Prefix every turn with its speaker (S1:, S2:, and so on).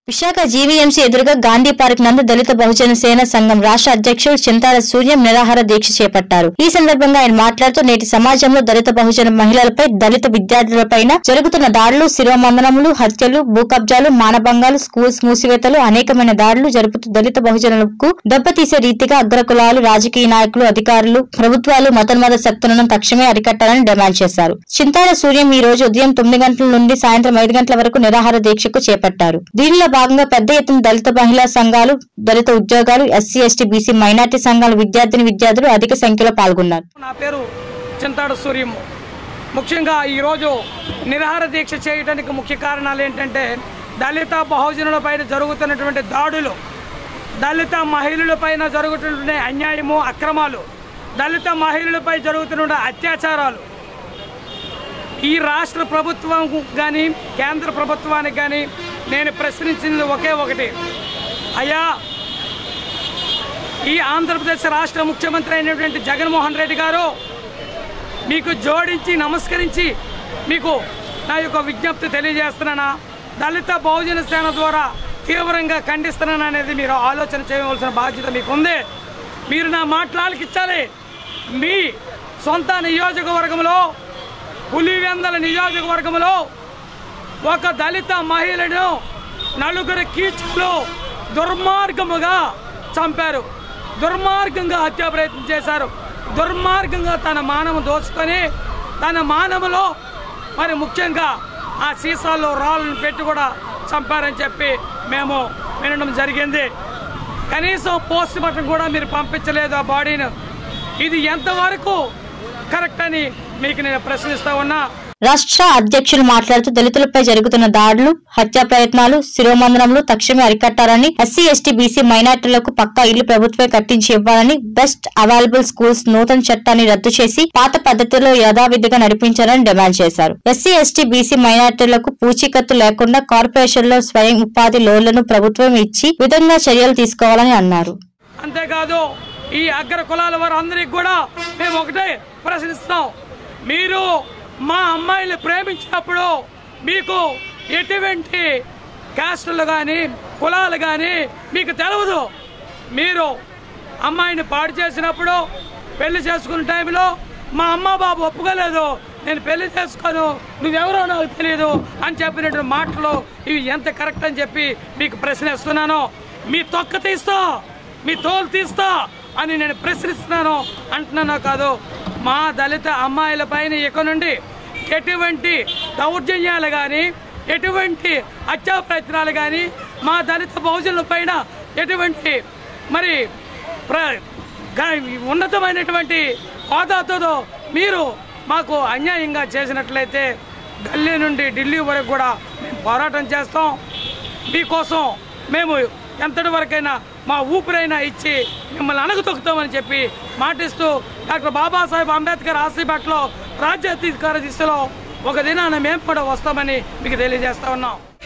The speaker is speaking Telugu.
S1: విశాఖ జీవీఎంసీ ఎదురుగా గాంధీ పార్క్ నందు దళిత బహుజన సేన సంఘం రాష్ట్ర అధ్యక్షుడు చింతాల సూర్యం నిరాహార దీక్ష చేపట్టారు ఈ సందర్భంగా ఆయన మాట్లాడుతూ నేటి సమాజంలో దళిత బహుజన మహిళలపై దళిత విద్యార్థులపైన జరుగుతున్న దాడులు శిరోమందనములు హత్యలు భూ కబ్జాలు మానభంగాలు స్కూల్స్ మూసివేతలు అనేకమైన దాడులు జరుపుతూ దళిత బహుజనులకు దెబ్బతీసే రీతిగా అగ్రకులాలు రాజకీయ నాయకులు అధికారులు ప్రభుత్వాలు మతోన్మత శక్తులను తక్షణమే అరికట్టాలని డిమాండ్ చేశారు చింతాల సూర్యం ఈ రోజు ఉదయం తొమ్మిది గంటల నుండి సాయంత్రం ఐదు గంటల వరకు నిరాహార దీక్షకు చేపట్టారు దీనిలో భాగంగా పెద్ద ఎత్తున దళిత మహిళా సంఘాలు దళిత ఉద్యోగాలు ఎస్సీ ఎస్టీ బీసీ మైనార్టీ సంఘాల విద్యార్థిని విద్యార్థులు అధిక సంఖ్యలో పాల్గొన్నారు
S2: నా పేరు చింతాడు సూర్యం ముఖ్యంగా ఈరోజు నిరాహార దీక్ష చేయడానికి ముఖ్య కారణాలు ఏంటంటే దళిత బహుజనులపైన జరుగుతున్నటువంటి దాడులు దళిత మహిళలపైన జరుగుతున్న అన్యాయము అక్రమాలు దళిత మహిళలపై జరుగుతున్న అత్యాచారాలు ఈ రాష్ట్ర ప్రభుత్వం కానీ కేంద్ర ప్రభుత్వానికి కానీ నేను ప్రశ్నించింది ఒకే ఒకటి అయ్యా ఈ ఆంధ్రప్రదేశ్ రాష్ట్ర ముఖ్యమంత్రి అయినటువంటి జగన్మోహన్ రెడ్డి గారు మీకు జోడించి నమస్కరించి మీకు నా యొక్క విజ్ఞప్తి తెలియజేస్తున్నానా దళిత బహుజన సేన ద్వారా తీవ్రంగా ఖండిస్తున్నాను అనేది మీరు ఆలోచన చేయవలసిన బాధ్యత మీకు ఉంది మీరు నా మాట్లాడకిచ్చాలి మీ సొంత నియోజకవర్గంలో పులివెందల నియోజకవర్గంలో ఒక దళిత మహిళను నలుగురు కీచులు దుర్మార్గముగా చంపారు దుర్మార్గంగా హత్యా ప్రయత్నం చేశారు దుర్మార్గంగా తన మానము దోచుకొని తన మానములో మరి ముఖ్యంగా ఆ సీసాల్లో రాళ్ళను పెట్టి కూడా చంపారని చెప్పి మేము వినడం జరిగింది కనీసం పోస్ట్ మార్టం కూడా మీరు పంపించలేదు ఆ బాడీని ఇది ఎంతవరకు కరెక్ట్ అని మీకు నేను ప్రశ్నిస్తా ఉన్నా
S1: రాష్ట్ర అధ్యక్షులు మాట్లాడుతూ దళితులపై జరుగుతున్న దాడులు హత్యా ప్రయత్నాలు శిరోమందనములు తక్షణమే అరికట్టాలని ఎస్సీ ఎస్టీ బీసీ మైనార్టీలకు పక్కా ఇల్లు ప్రభుత్వమే కట్టించి ఇవ్వాలని బెస్ట్ అవైలబుల్ స్కూల్స్ నూతన చట్టాన్ని రద్దు చేసి పాత పద్ధతిలో యథావిధిగా నడిపించాలని డిమాండ్ చేశారు ఎస్సీ ఎస్టీ బీసీ మైనార్టీలకు పూచీకత్తు లేకుండా కార్పొరేషన్లో స్వయం ఉపాధి లోన్లను ప్రభుత్వం ఇచ్చి విధంగా చర్యలు తీసుకోవాలని అన్నారు
S2: అంతేకాదు ఈ అగ్ర కులాల వారు అందరికి కూడా మేము ఒకటే ప్రశ్నిస్తాం మీరు మా అమ్మాయిని ప్రేమించినప్పుడు మీకు ఎటువంటి కాస్టులు కానీ కులాలు కానీ మీకు తెలియదు మీరు అమ్మాయిని పాడు చేసినప్పుడు పెళ్లి చేసుకున్న టైంలో మా అమ్మ బాబు ఒప్పుకోలేదు నేను పెళ్లి చేసుకోను నువ్వెవరో నాకు తెలియదు అని చెప్పినటువంటి మాటలు ఇవి ఎంత కరెక్ట్ అని చెప్పి మీకు ప్రశ్నిస్తున్నాను మీ తొక్క తీస్తా మీ తోలు తీస్తా అని నేను ప్రశ్నిస్తున్నాను అంటున్నాను కాదు మా దళిత అమ్మాయిల పైన ఇక నుండి ఎటువంటి దౌర్జన్యాలు కానీ ఎటువంటి హత్యా ప్రయత్నాలు కానీ మా దళిత బహుజనుల పైన ఎటువంటి మరి ప్ర- గా- ఉన్నతమైనటువంటి హోదాతో మీరు మాకు అన్యాయంగా చేసినట్లయితే గల్లీ నుండి ఢిల్లీ వరకు కూడా మేము పోరాటం చేస్తాం మీకోసం మేము ఎంతటి వరకైనా మా ఊపిరైనా ఇచ్చి మిమ్మల్ని అణగతొక్కుతామని చెప్పి మాటిస్తూ డాక్టర్ బాబాసాహెబ్ అంబేద్కర్ ఆశీపట్లో రాజ్యాధికార దిశలో ఒక దినాన మేము కూడా వస్తామని మీకు తెలియజేస్తా ఉన్నాం